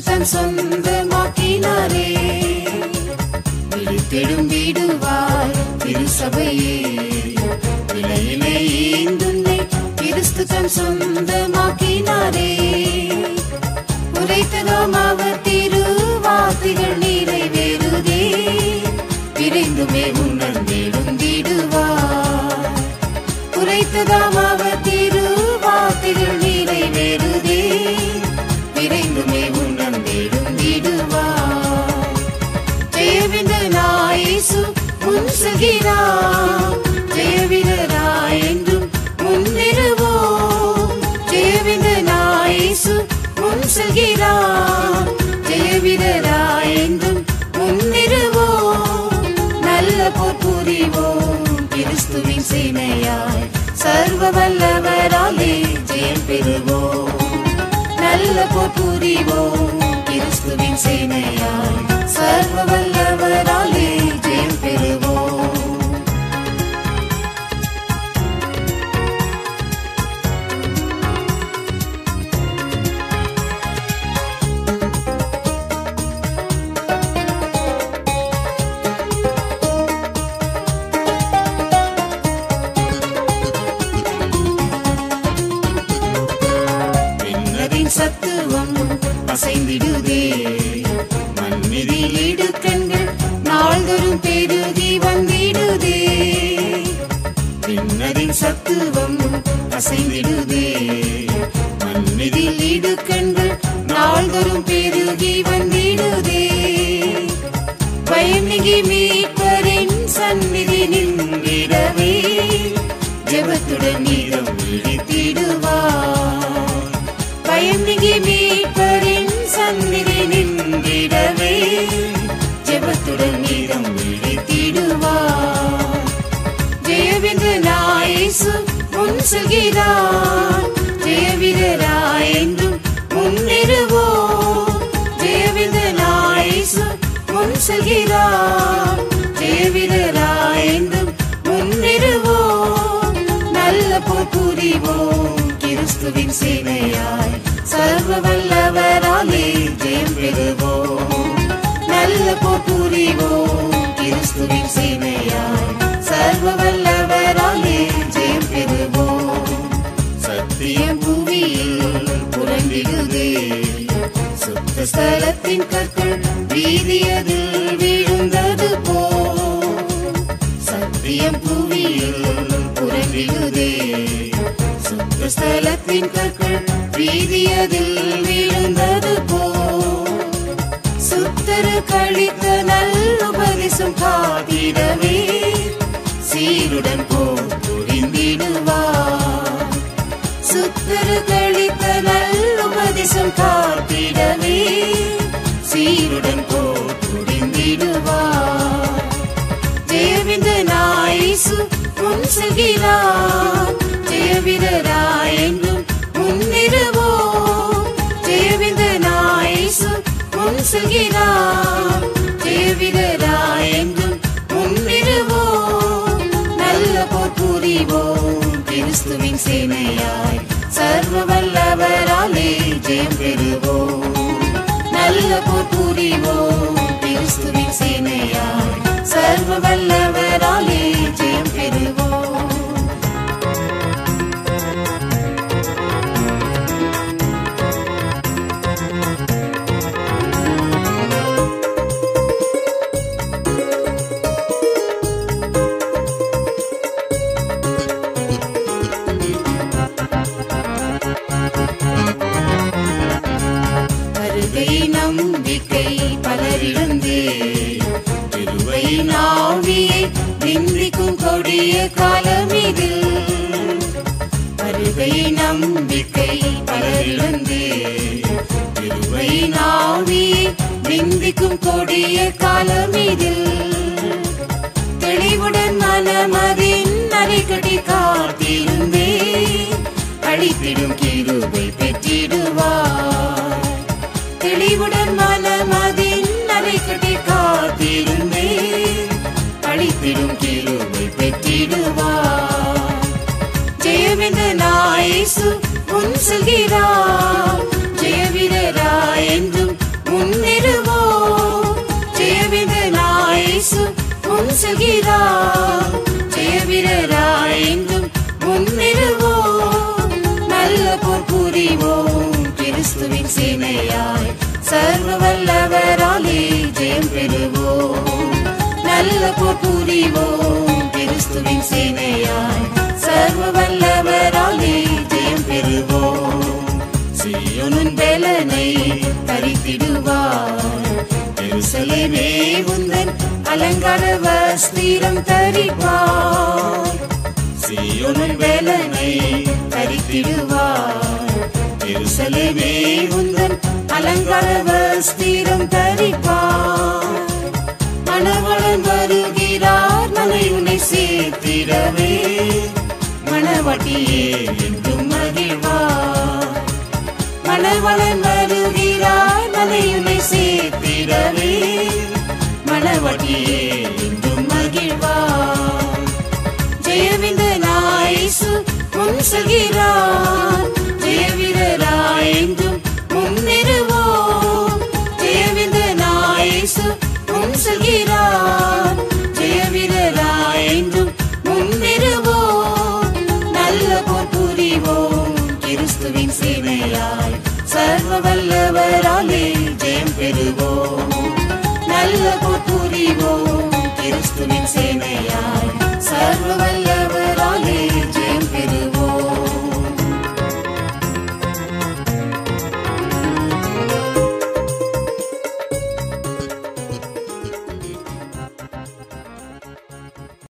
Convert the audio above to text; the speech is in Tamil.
தன் சொந்தமாக்கினாரே விழித்தெடும் வீடுவார் திருசபையே விலையிலே ஈந்துன்னை கிறிஸ்து தன் சொந்தமாக்கினாரே உரைத்ததாம் அவர் திருவார்த்தைகள் நிறைவேறுதே விரைந்துமே உணர்ந்தேடும் வீடுவார் உரைத்ததாம் அவர் திருவார்த்தைகள் நிறைவேறுதே விரைந்துமே உணர்ந்தேடும் வீடுவார் ஜெயவிந்த நாயேசு முன் செல்கிறார் ஜெயவீரராய் என்றும் முன்னிறுவோம் ஜெயவிந்த நாயேசு முன் செல்கிறார் ஜெயவீரராய் என்றும் முன்னிறுவோம் நல்ல போர் புரிவோம் கிறிஸ்துவின் சேனையாய் சர்வ வல்லவராலே ஜெயம் பெறுவோம் நல்ல போர் புரிவோம் கிறிஸ்துவின் சேனையாய் சர்வ வல்லவராலே ஜெயம் பெறுவோம் விண்ணதின் சத்துவம் அசைந்திடுதே மண்ணிதில் இடுக்கண்கள் நாள்தோறும் பெருகி வந்திடுதே விண்ணதின் சத்துவம் அசைந்திடுதே மண்ணிதில் இடுக்கண்கள் நாள்தோறும் பெருகி வந்திடுதே பயமிகி மீட்பரின் சந்நிதி நின்றிடவே ஜெபத்துடன் நீரம் விழித்திடுவார் பயமிகி மீட்பரின் சந்நிதி நின்றிடவே ஜெபத்துடன் நீரம் விழித்திடுவார் ஜெயவிந்து நாயேசு முன் செல்கிறார் ஜெயவீரராய் என்றும் முன்னிறுவோம் ஜெயவிந்து நாயேசு முன் செல்கிறார் ஜெயவீரராய் என்றும் முன்னிறுவோம் நல்ல போர் புரிவோம் கிறிஸ்துவின் சேனையாய் சர்வ வல்லவராலே ஜெயம் பெறுவோம் நல்ல போர் புரிவோம் கிறிஸ்துவின் சேனையாய் சர்வ வல்லவராலே ஜெயம் பெறுவோம் சத்தியம் புவியில் புரண்டிடுதே சுத்த ஸ்தலத்தின் கற்கள் வீதியதில் விழுந்தது போ சத்தியம் புவியில் புரண்டிடுதே சுத்த ஸ்தலத்தின் கற்கள் வீதியதில் விழுந்தது போ சுத்தரு கழித்த நல்லுபதேசம் காத்திடவே சீருடன் போர் புரிந்திடுவார் சுத்தரு கழித்த நல்லுபதேசம் காத்திடவே சீருடன் போர் புரிந்திடுவார் ஜெயவிந்த நாயேசு முன் செல்கிறார் ஜெயவீரராய் என்றும் முன்னிறுவோம் ஜெயவிந்த நாயேசு முன் செல்கிறார் ஜெயவீரராய் என்றும் முன்னிறுவோம் நல்ல போர் புரிவோம் கிறிஸ்துவின் சேனையாய் சர்வ வல்லவராலே ஜெயம் பெறுவோம் நல்ல போர் புரிவோம் கிறிஸ்துவின் சேனையாய் சர்வ வல்லவராலே ஜெயம் பெறுவோம் வருகை நம்பிக்கை பலரிழந்தே திருவை நாவியை நிந்திக்கும் கொடிய காலம் இது வருகை நம்பிக்கை பலரிழந்தே திருவை நாவியை நிந்திக்கும் கொடிய காலம் இது தெளிவுடன் மனமதின் அரைக்கட்டி காத்திருந்தே அழித்திடும் கிருபை பெற்றிடுவார் தெளிவுடன் மனமதின் அரைக்கட்டி காத்திருந்தே அழித்திடும் கிருபை பெற்றிடுவார் ஜெயவிந்த நாயேசு முன் செல்கிறார் ஜெயவீரராய் என்றும் ஜெயவீரராய் என்றும் முன்னேறுவோம் நல்ல போர் புரிவோம் கிறிஸ்துவின் சேனையாய் சர்வ வல்லவராலே ஜெயம் பெறுவோம் நல்ல போர் புரிவோம் கிறிஸ்துவின் சேனையாய் சர்வ வல்லவராலே ஜெயம் பெறுவோம் சீயோனின் வேலனை தரித்திடுவார் எருசலேமே உந்தன் அலங்கார வஸ்திரம் தரிப்பார் சீயோனின் வேலனை தரித்திடுவார் எருசலேமே உந்தன் அலங்கார வஸ்திரம் தரிப்பார் மணவளன் வருகிறார் மலை உன்னை சேர்த்திடவே மணவட்டியே என்றும் மகிழ்வார் மணவளன் வருகிறார் மலை உன்னை சேர்த்திடவே மணவட்டியே என்றும் மகிழ்வார் ஜெயவிந்த நாயசு முன் செல்கிறார் ஜெயவீரராய் என்றும் முன்னேறுவோம் ஜெயவிந்த நாயசு முன் செல்கிறார் ஜெயவீரராய் என்றும் முன்னேறுவோம் நல்ல போர் புரிவோம் கிறிஸ்துவின் சேனையாய் சர்வ வல்லவராலே ஜெயம் பெறுவோம் நல்ல போர் புரிவோம் கிறிஸ்துவின் சேனையாய் சர்வ வல்ல